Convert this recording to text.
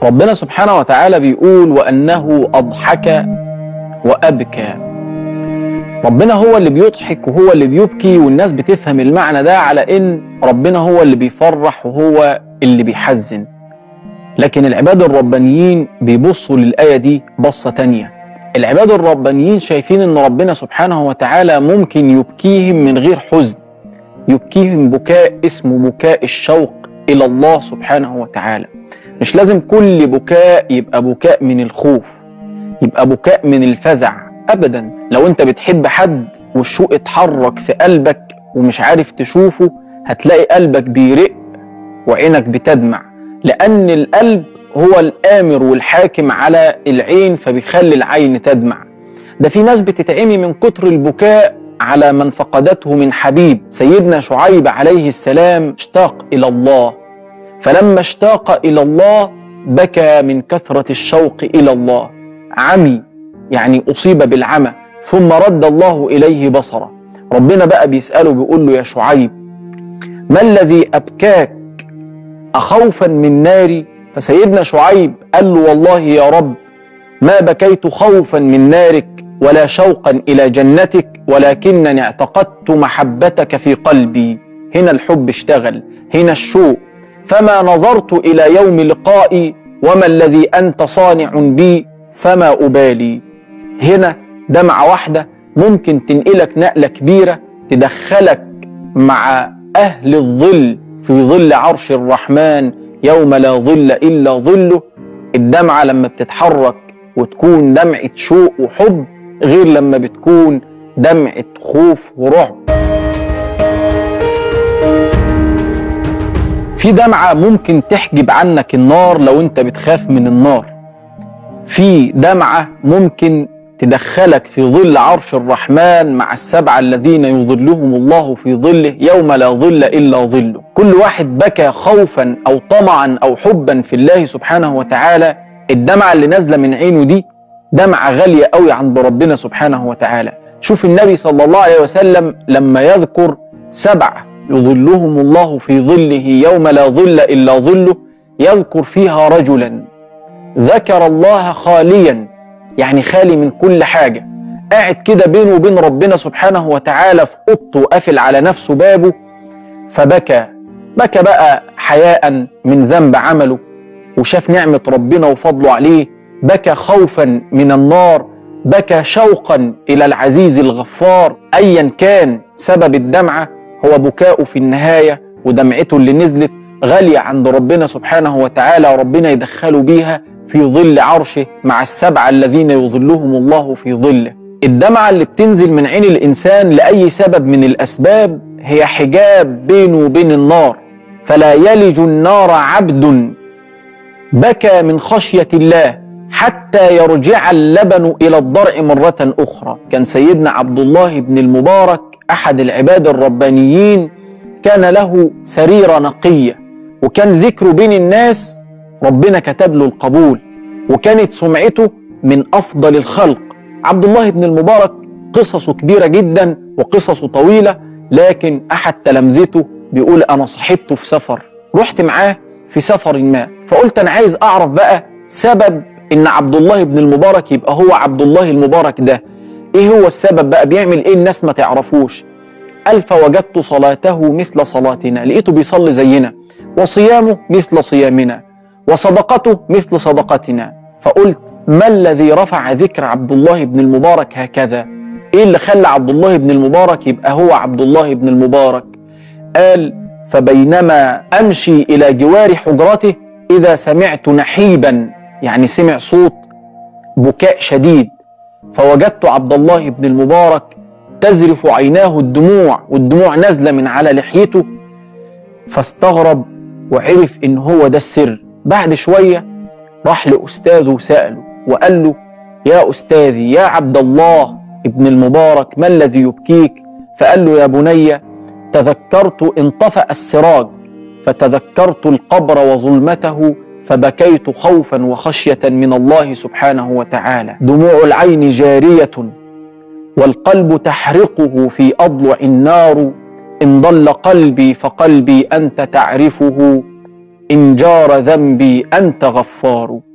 ربنا سبحانه وتعالى بيقول وأنه أضحك وأبكى ربنا هو اللي بيضحك وهو اللي بيبكي والناس بتفهم المعنى ده على إن ربنا هو اللي بيفرح وهو اللي بيحزن لكن العباد الربانيين بيبصوا للآية دي بصة تانية العباد الربانيين شايفين ان ربنا سبحانه وتعالى ممكن يبكيهم من غير حزن يبكيهم بكاء اسمه بكاء الشوق الى الله سبحانه وتعالى مش لازم كل بكاء يبقى بكاء من الخوف يبقى بكاء من الفزع ابدا لو انت بتحب حد والشوق اتحرك في قلبك ومش عارف تشوفه هتلاقي قلبك بيرق وعينك بتدمع لان القلب هو الامر والحاكم على العين فبيخلي العين تدمع ده في ناس بتتعمي من كتر البكاء على من فقدته من حبيب سيدنا شعيب عليه السلام اشتاق الى الله فلما اشتاق الى الله بكى من كثره الشوق الى الله عمي يعني اصيب بالعمى ثم رد الله اليه بصره ربنا بقى بيساله بيقول له يا شعيب ما الذي ابكاك اخوفا من ناري فسيدنا شعيب قال له والله يا رب ما بكيت خوفا من نارك ولا شوقا الى جنتك ولكنني اعتقدت محبتك في قلبي هنا الحب اشتغل هنا الشوق فما نظرت الى يوم لقائي وما الذي انت صانع بي فما ابالي هنا دمعه واحده ممكن تنقلك نقله كبيره تدخلك مع اهل الظل في ظل عرش الرحمن يوم لا ظل الا ظله الدمعه لما بتتحرك وتكون دمعه شوق وحب غير لما بتكون دمعه خوف ورعب في دمعه ممكن تحجب عنك النار لو انت بتخاف من النار في دمعه ممكن تدخلك في ظل عرش الرحمن مع السبعه الذين يظلهم الله في ظله يوم لا ظل الا ظله كل واحد بكى خوفا او طمعا او حبا في الله سبحانه وتعالى الدمعه اللي نازله من عينه دي دمعه غاليه قوي عند ربنا سبحانه وتعالى شوف النبي صلى الله عليه وسلم لما يذكر سبعه يظلهم الله في ظله يوم لا ظل الا ظله يذكر فيها رجلا ذكر الله خاليا يعني خالي من كل حاجه قاعد كده بينه وبين ربنا سبحانه وتعالى في اوضته وقافل على نفسه بابه فبكى بكى بقى حياء من ذنب عمله وشاف نعمه ربنا وفضله عليه بكى خوفا من النار بكى شوقا الى العزيز الغفار ايا كان سبب الدمعه هو بكاؤه في النهايه ودمعته اللي نزلت غاليه عند ربنا سبحانه وتعالى وربنا يدخله بيها في ظل عرشه مع السبعه الذين يظلهم الله في ظله الدمعه اللي بتنزل من عين الانسان لاي سبب من الاسباب هي حجاب بينه وبين النار فلا يلج النار عبد بكى من خشيه الله حتى يرجع اللبن الى الضرع مره اخرى كان سيدنا عبد الله بن المبارك احد العباد الربانيين كان له سريره نقيه وكان ذكره بين الناس ربنا كتب له القبول وكانت سمعته من افضل الخلق عبد الله بن المبارك قصصه كبيره جدا وقصصه طويله لكن احد تلامذته بيقول انا صاحبته في سفر رحت معاه في سفر ما فقلت انا عايز اعرف بقى سبب ان عبد الله بن المبارك يبقى هو عبد الله المبارك ده ايه هو السبب بقى بيعمل ايه الناس ما تعرفوش قال فوجدت صلاته مثل صلاتنا لقيته بيصلي زينا وصيامه مثل صيامنا وصدقته مثل صدقتنا فقلت ما الذي رفع ذكر عبد الله بن المبارك هكذا ايه اللي خلى عبد الله بن المبارك يبقى هو عبد الله بن المبارك قال فبينما امشي الى جوار حجرته اذا سمعت نحيبا يعني سمع صوت بكاء شديد فوجدت عبد الله بن المبارك تزرف عيناه الدموع والدموع نازله من على لحيته فاستغرب وعرف ان هو ده السر بعد شويه راح لاستاذه وساله وقال له يا استاذي يا عبد الله ابن المبارك ما الذي يبكيك فقال له يا بني تذكرت انطفأ السراج فتذكرت القبر وظلمته فبكيت خوفا وخشيه من الله سبحانه وتعالى دموع العين جاريه والقلب تحرقه في اضلع النار ان ضل قلبي فقلبي انت تعرفه إن جار ذنبي أنت غفار